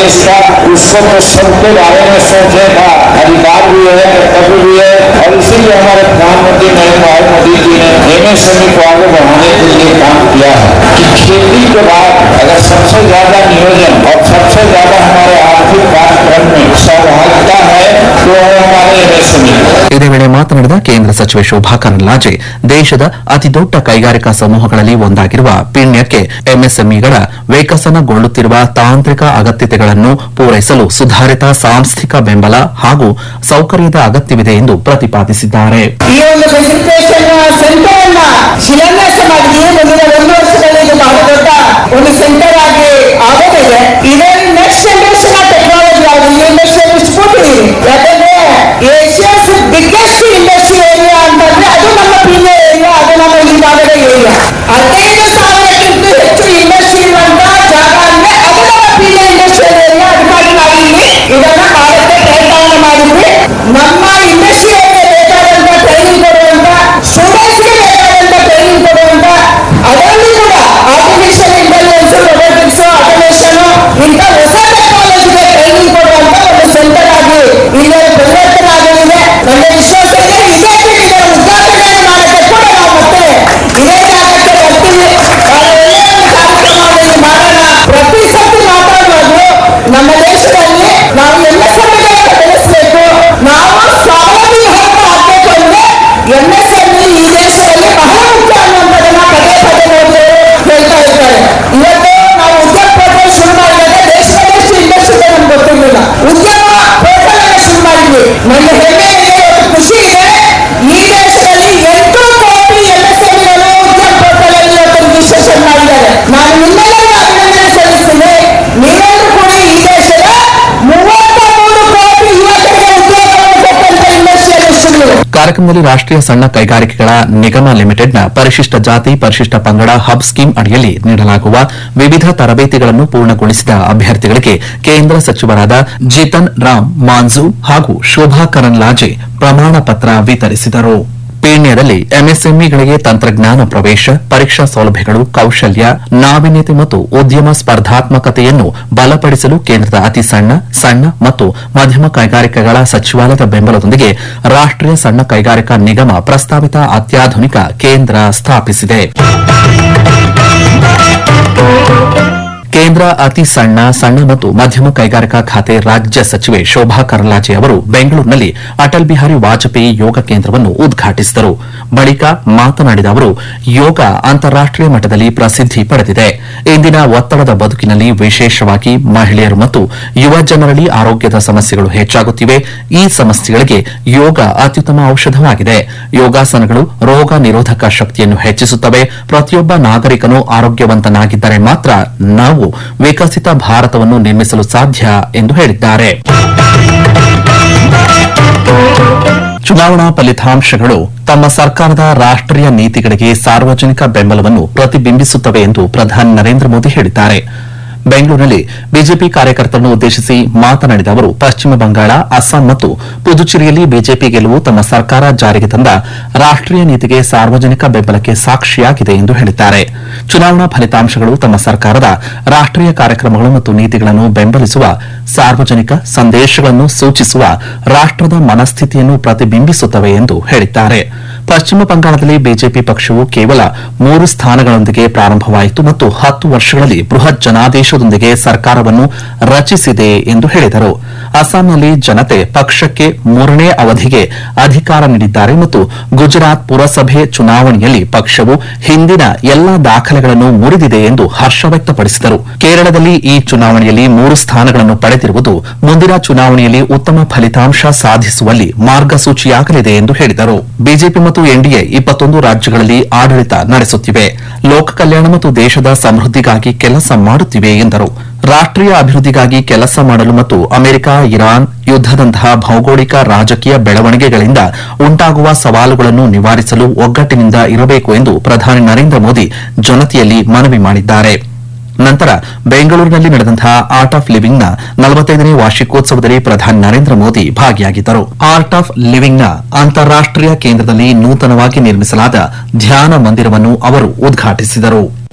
देश का उसको तो सबके बारे में सोचने का अधिकार भी है कर्तव्य भी है और इसीलिए हमारे प्रधानमंत्री नरेंद्र भाई मोदी जी ने एमएसएमई को आगे बढ़ाने के लिए काम किया है कि खेती के बाद अगर सबसे ज्यादा नियोजन और सबसे ज्यादा हमारे आर्थिक कार्यक्रम में सहभागिता है तो है हमारे एमएसएमई ಇದೇ ವೇಳೆ ಮಾತನಾಡಿದ ಕೇಂದ್ರ ಸಚಿವೆ ಶೋಭಾ ಕರಂದ್ಲಾಜೆ ದೇಶದ ಅತಿದೊಡ್ಡ ಕೈಗಾರಿಕಾ ಸಮೂಹಗಳಲ್ಲಿ ಒಂದಾಗಿರುವ ಪಿಣ್ಯಕ್ಕೆ ಎಂಎಸ್ಎಂಇಗಳ ವಿಕಸನಗೊಳ್ಳುತ್ತಿರುವ ತಾಂತ್ರಿಕ ಅಗತ್ಯತೆಗಳನ್ನು ಪೂರೈಸಲು ಸುಧಾರಿತ ಸಾಂಸ್ಥಿಕ ಬೆಂಬಲ ಹಾಗೂ ಸೌಕರ್ಯದ ಅಗತ್ಯವಿದೆ ಎಂದು ಪ್ರತಿಪಾದಿಸಿದ್ದಾರೆ ಈ ಒಂದು ಪ್ರೆಸೆಂಟೇಷನ್ ಸೆಂಟರ್ ಅನ್ನ ಶಿಲಾನ್ಯಾಸ ಮಾಡಿದ್ವಿ ಮುಂದಿನ ಒಂದು ವರ್ಷದಲ್ಲಿ ಇದು ಬಹಳ ದೊಡ್ಡ ಒಂದು ಸೆಂಟರ್ ಆಗಿ ಆಗೋದಿದೆ ಇದೇ ನೆಕ್ಸ್ಟ್ ಜನರೇಷನ್ ಟೆಕ್ನಾಲಜಿ ಆಗಿ ಈ ಇಂಡಸ್ಟ್ರಿ ಇಟ್ಬಿಟ್ಟಿವಿ ಯಾಕಂದ್ರೆ ಏಷ್ಯಾಸ್ ಬಿಗ್ಗೆಸ್ಟ್ ಇಂಡಸ್ಟ್ರಿ ಏರಿಯಾ ಅಂತಂದ್ರೆ ಅದು ನಮ್ಮ ಪ್ರೀಮಿಯರ್ ಏರಿಯಾ ಅದು ನಮ್ಮ ಈ ಭಾಗದ ಏರಿಯಾ ಹದಿನೈದು ಸಾವಿರಕ್ಕಿಂತ ಹೆಚ್ಚು ಇಂಡಸ್ಟ್ರಿ ಇರುವಂತ ಜಾಗ ಅಂದ್ರೆ ಅದು ನಮ್ಮ ಪ್ರೀಮಿಯರ್ ಇಂಡಸ್ಟ್ರಿಯಲ್ ಏರಿಯಾ ಅದಕ್ಕಾಗಿ ನಾವು ಇಲ್ಲಿ ಇದನ್ನ ಮಾಡಕ್ಕೆ ಪ್ರಯತ್ನವನ್ನು ಮಾಡಿದ್ವಿ ನಮ್ಮ ಇಂಡಸ್ಟ್ರಿಯಲ್ಲಿ ಬೇಕಾದಂತ ಟ್ರೈನಿಂಗ್ ಕೊಡುವಂತ ಸ್ಟೂಡೆಂಟ್ಸ್ಗೆ ಬೇಕಾದಂತ ಟ್ರೈನಿಂಗ್ ಕೊಡುವಂತ ಅದರಲ್ಲಿ ಕೂಡ ಆರ್ಟಿಫಿಷಿಯಲ್ ಇಂಟೆಲಿಜೆನ್ಸ್ ರೊಬೋಟಿಕ್ಸ್ ಆಟೋಮೇಷನ್ ಇಂಥ ಹೊಸ ಟೆಕ್ನಾಲಜಿಗೆ ಟ್ರೈನಿಂಗ್ ಕೊಡುವಂತ ಒಂದು ಸೆಂಟರ್ ಆಗಿ ಇಲ್ಲಿ ಪರಿವರ್ತನೆ ಆಗಲಿದೆ ನನ್ನ ವಿಶ್ವಾಸ ಇದೆ ಇದೇ ರೀತಿ ಇದರ ಉದ್ಘಾಟನೆ ಮಾಡಕ್ಕೆ ಕೂಡ ನಾವು ಮತ್ತೆ ಇದೇ ಜಾಗಕ್ಕೆ ಬರ್ತೀವಿ ಬಹಳ ಒಳ್ಳೆಯ ಒಂದು ಕಾರ್ಯಕ್ರಮವನ್ನು ಇಲ್ಲಿ ಮಾಡೋಣ ಪ್ರತಿ ಸತಿ ಮಾತಾಡುವುದು ನಮ್ಮ ದೇಶದಲ್ಲಿ ನಾವು ಎಂಎಸ್ಎಂಇಗಳನ್ನು ಬೆಳೆಸಬೇಕು ನಾವು ಸ್ವಾವಲಂಬಿ ಭಾರತ ಆಗ್ಬೇಕು ಅಂದ್ರೆ ಎಂಎಸ್ಎಂಇ ಈ ದೇಶದಲ್ಲಿ ಬಹಳ ಮುಖ್ಯ ಅನ್ನುವಂಥದ್ದನ್ನ ಪದೇ ಪದೇ ಮೋದಿ ಅವರು ಹೇಳ್ತಾ ಇರ್ತಾರೆ ಇವತ್ತು ನಾವು ಉದ್ಯೋಗ ಪೋರ್ಟಲ್ ಶುರು ಮಾಡಿದಾಗ ದೇಶದಲ್ಲಿ ಎಷ್ಟು ಇಂಡಸ್ಟ್ರಿ ಇದೆ ನಮ್ಗೆ ಗೊತ್ತಿರಲಿಲ್ಲ ಉದ್ಯಮ ಪೋರ್ಟಲ್ ಅನ್ನ ಶುರು ಮಾಡಿದ್ವಿ ನನ್ನ ಹೆಮ್ಮೆ ಇದೆ ಇವತ್ತು ಖುಷಿ ಇದೆ ಈ ದೇಶದಲ್ಲಿ ಎಂಟು ಕೋಟಿ ಎಂಎಸ್ಎಂಇಗಳು ಉದ್ಯಮ ಪೋರ್ಟಲ್ ಅಲ್ಲಿ ಇವತ್ತು ರಿಜಿಸ್ಟ್ರೇಷನ್ ಮಾಡಿದ್ದಾರೆ ನಾನು ನಿಮ್ಮೆಲ್ಲರಿಗೂ ಅಭಿನಂದನೆ ಸಲ್ಲಿಸ್ತೀನಿ ನೀವೆಲ್ಲರೂ ಕೂಡ ಈ ದೇಶದ ಮೂವತ್ತ ಮೂರು ಕೋಟಿ ಯುವಕರಿಗೆ ಉದ್ಯೋಗವನ್ನು ಕೊಟ್ಟಂತ ಇಂಡಸ್ಟ್ರಿಯಲಿಸ್ಟ್ಗಳು ಕಾರ್ಯಕ್ರಮದಲ್ಲಿ ರಾಷ್ಟ್ರೀಯ ಸಣ್ಣ ಕೈಗಾರಿಕೆಗಳ ನಿಗಮ ಲಿಮಿಟೆಡ್ನ ಪರಿಶಿಷ್ಟ ಜಾತಿ ಪರಿಶಿಷ್ಟ ಪಂಗಡ ಹಬ್ ಸ್ಕೀಮ್ ಅಡಿಯಲ್ಲಿ ನೀಡಲಾಗುವ ವಿವಿಧ ತರಬೇತಿಗಳನ್ನು ಪೂರ್ಣಗೊಳಿಸಿದ ಅಭ್ಯರ್ಥಿಗಳಿಗೆ ಕೇಂದ್ರ ಸಚಿವರಾದ ಜಿತನ್ ರಾಮ್ ಮಾಂಜು ಹಾಗೂ ಶೋಭಾ ಕರಂದ್ಲಾಜೆ ಪ್ರಮಾಣ ಪತ್ರ ವಿತರಿಸಿದರು ಪೀಣ್ಯದಲ್ಲಿ ಎಂಎಸ್ಎಂಇಗಳಿಗೆ ತಂತ್ರಜ್ಞಾನ ಪ್ರವೇಶ ಪರೀಕ್ಷಾ ಸೌಲಭ್ಯಗಳು ಕೌಶಲ್ಯ ನಾವೀನ್ಯತೆ ಮತ್ತು ಉದ್ಯಮ ಸ್ಪರ್ಧಾತ್ಮಕತೆಯನ್ನು ಬಲಪಡಿಸಲು ಕೇಂದ್ರದ ಅತಿ ಸಣ್ಣ ಸಣ್ಣ ಮತ್ತು ಮಧ್ಯಮ ಕೈಗಾರಿಕೆಗಳ ಸಚಿವಾಲಯದ ಬೆಂಬಲದೊಂದಿಗೆ ರಾಷ್ಟ್ರೀಯ ಸಣ್ಣ ಕೈಗಾರಿಕಾ ನಿಗಮ ಪ್ರಸ್ತಾವಿತ ಅತ್ಯಾಧುನಿಕ ಕೇಂದ್ರ ಸ್ಥಾಪಿಸಿದೆ ಕೇಂದ್ರ ಅತಿ ಸಣ್ಣ ಸಣ್ಣ ಮತ್ತು ಮಧ್ಯಮ ಕೈಗಾರಿಕಾ ಖಾತೆ ರಾಜ್ಯ ಸಚಿವೆ ಶೋಭಾ ಕರಂದ್ಲಾಜೆ ಅವರು ಬೆಂಗಳೂರಿನಲ್ಲಿ ಅಟಲ್ ಬಿಹಾರಿ ವಾಜಪೇಯಿ ಯೋಗ ಕೇಂದ್ರವನ್ನು ಉದ್ಘಾಟಿಸಿದರು ಬಳಿಕ ಮಾತನಾಡಿದ ಅವರು ಯೋಗ ಅಂತಾರಾಷ್ಟೀಯ ಮಟ್ಟದಲ್ಲಿ ಪ್ರಸಿದ್ಧಿ ಪಡೆದಿದೆ ಇಂದಿನ ಒತ್ತಡದ ಬದುಕಿನಲ್ಲಿ ವಿಶೇಷವಾಗಿ ಮಹಿಳೆಯರು ಮತ್ತು ಯುವ ಜನರಲ್ಲಿ ಆರೋಗ್ಯದ ಸಮಸ್ಯೆಗಳು ಹೆಚ್ಚಾಗುತ್ತಿವೆ ಈ ಸಮಸ್ಯೆಗಳಿಗೆ ಯೋಗ ಅತ್ಯುತ್ತಮ ಔಷಧವಾಗಿದೆ ಯೋಗಾಸನಗಳು ರೋಗ ನಿರೋಧಕ ಶಕ್ತಿಯನ್ನು ಹೆಚ್ಚಿಸುತ್ತವೆ ಪ್ರತಿಯೊಬ್ಬ ನಾಗರಿಕನು ಆರೋಗ್ಯವಂತನಾಗಿದ್ದರೆ ಮಾತ್ರ ನಾವು ವಿಕಸಿತ ಭಾರತವನ್ನು ನಿರ್ಮಿಸಲು ಸಾಧ್ಯ ಎಂದು ಹೇಳಿದ್ದಾರೆ ಚುನಾವಣಾ ಫಲಿತಾಂಶಗಳು ತಮ್ಮ ಸರ್ಕಾರದ ರಾಷ್ಟ್ರೀಯ ನೀತಿಗಳಿಗೆ ಸಾರ್ವಜನಿಕ ಬೆಂಬಲವನ್ನು ಪ್ರತಿಬಿಂಬಿಸುತ್ತವೆ ಎಂದು ಪ್ರಧಾನಿ ನರೇಂದ್ರ ಮೋದಿ ಹೇಳಿದ್ದಾರೆ ಬೆಂಗಳೂರಿನಲ್ಲಿ ಬಿಜೆಪಿ ಕಾರ್ಯಕರ್ತರನ್ನು ಉದ್ದೇಶಿಸಿ ಮಾತನಾಡಿದ ಅವರು ಪಶ್ಚಿಮ ಬಂಗಾಳ ಅಸ್ಸಾಂ ಮತ್ತು ಪುದುಚೇರಿಯಲ್ಲಿ ಬಿಜೆಪಿ ಗೆಲುವು ತಮ್ಮ ಸರ್ಕಾರ ಜಾರಿಗೆ ತಂದ ರಾಷ್ಟ್ರೀಯ ನೀತಿಗೆ ಸಾರ್ವಜನಿಕ ಬೆಂಬಲಕ್ಕೆ ಸಾಕ್ಷಿಯಾಗಿದೆ ಎಂದು ಹೇಳಿದ್ದಾರೆ ಚುನಾವಣಾ ಫಲಿತಾಂಶಗಳು ತಮ್ಮ ಸರ್ಕಾರದ ರಾಷ್ಟ್ರೀಯ ಕಾರ್ಯಕ್ರಮಗಳು ಮತ್ತು ನೀತಿಗಳನ್ನು ಬೆಂಬಲಿಸುವ ಸಾರ್ವಜನಿಕ ಸಂದೇಶಗಳನ್ನು ಸೂಚಿಸುವ ರಾಷ್ಟ್ರದ ಮನಸ್ಥಿತಿಯನ್ನು ಪ್ರತಿಬಿಂಬಿಸುತ್ತವೆ ಎಂದು ಹೇಳಿದ್ದಾರೆ ಪಶ್ಚಿಮ ಬಂಗಾಳದಲ್ಲಿ ಬಿಜೆಪಿ ಪಕ್ಷವು ಕೇವಲ ಮೂರು ಸ್ಥಾನಗಳೊಂದಿಗೆ ಪ್ರಾರಂಭವಾಯಿತು ಮತ್ತು ಹತ್ತು ವರ್ಷಗಳಲ್ಲಿ ಬೃಹತ್ ಜನಾದೇಶದೊಂದಿಗೆ ಸರ್ಕಾರವನ್ನು ರಚಿಸಿದೆ ಎಂದು ಹೇಳಿದರು ಅಸ್ಸಾಂನಲ್ಲಿ ಜನತೆ ಪಕ್ಷಕ್ಕೆ ಮೂರನೇ ಅವಧಿಗೆ ಅಧಿಕಾರ ನೀಡಿದ್ದಾರೆ ಮತ್ತು ಗುಜರಾತ್ ಪುರಸಭೆ ಚುನಾವಣೆಯಲ್ಲಿ ಪಕ್ಷವು ಹಿಂದಿನ ಎಲ್ಲಾ ದಾಖಲೆಗಳನ್ನು ಮುರಿದಿದೆ ಎಂದು ಹರ್ಷ ವ್ಯಕ್ತಪಡಿಸಿದರು ಕೇರಳದಲ್ಲಿ ಈ ಚುನಾವಣೆಯಲ್ಲಿ ಮೂರು ಸ್ಥಾನಗಳನ್ನು ಪಡೆದಿರುವುದು ಮುಂದಿನ ಚುನಾವಣೆಯಲ್ಲಿ ಉತ್ತಮ ಫಲಿತಾಂಶ ಸಾಧಿಸುವಲ್ಲಿ ಮಾರ್ಗಸೂಚಿಯಾಗಲಿದೆ ಎಂದು ಹೇಳಿದರು ಬಿಜೆಪಿ ಮತ್ತು ಎನ್ಡಿಎ ಇಪ್ಪತ್ತೊಂದು ರಾಜ್ಯಗಳಲ್ಲಿ ಆಡಳಿತ ನಡೆಸುತ್ತಿವೆ ಲೋಕ ಕಲ್ಯಾಣ ಮತ್ತು ದೇಶದ ಸಮೃದ್ಧಿಗಾಗಿ ಕೆಲಸ ಮಾಡುತ್ತಿವೆ ಎಂದರು ರಾಷ್ಟ್ರೀಯ ಅಭಿವೃದ್ಧಿಗಾಗಿ ಕೆಲಸ ಮಾಡಲು ಮತ್ತು ಅಮೆರಿಕ ಇರಾನ್ ಯುದ್ದದಂತಹ ಭೌಗೋಳಿಕ ರಾಜಕೀಯ ಬೆಳವಣಿಗೆಗಳಿಂದ ಉಂಟಾಗುವ ಸವಾಲುಗಳನ್ನು ನಿವಾರಿಸಲು ಒಗ್ಗಟ್ಟಿನಿಂದ ಇರಬೇಕು ಎಂದು ಪ್ರಧಾನಿ ನರೇಂದ್ರ ಮೋದಿ ಜನತೆಯಲ್ಲಿ ಮನವಿ ಮಾಡಿದ್ದಾರೆ ನಂತರ ಬೆಂಗಳೂರಿನಲ್ಲಿ ನಡೆದಂತಹ ಆರ್ಟ್ ಆಫ್ ಲಿವಿಂಗ್ನ ನಲವತ್ತೈದನೇ ವಾರ್ಷಿಕೋತ್ಸವದಲ್ಲಿ ಪ್ರಧಾನಿ ನರೇಂದ್ರ ಮೋದಿ ಭಾಗಿಯಾಗಿದ್ದರು ಆರ್ಟ್ ಆಫ್ ಲಿವಿಂಗ್ನ ಅಂತಾರಾಷ್ಟೀಯ ಕೇಂದ್ರದಲ್ಲಿ ನೂತನವಾಗಿ ನಿರ್ಮಿಸಲಾದ ಧ್ಯಾನ ಮಂದಿರವನ್ನು ಅವರು ಉದ್ಘಾಟಿಸಿದರು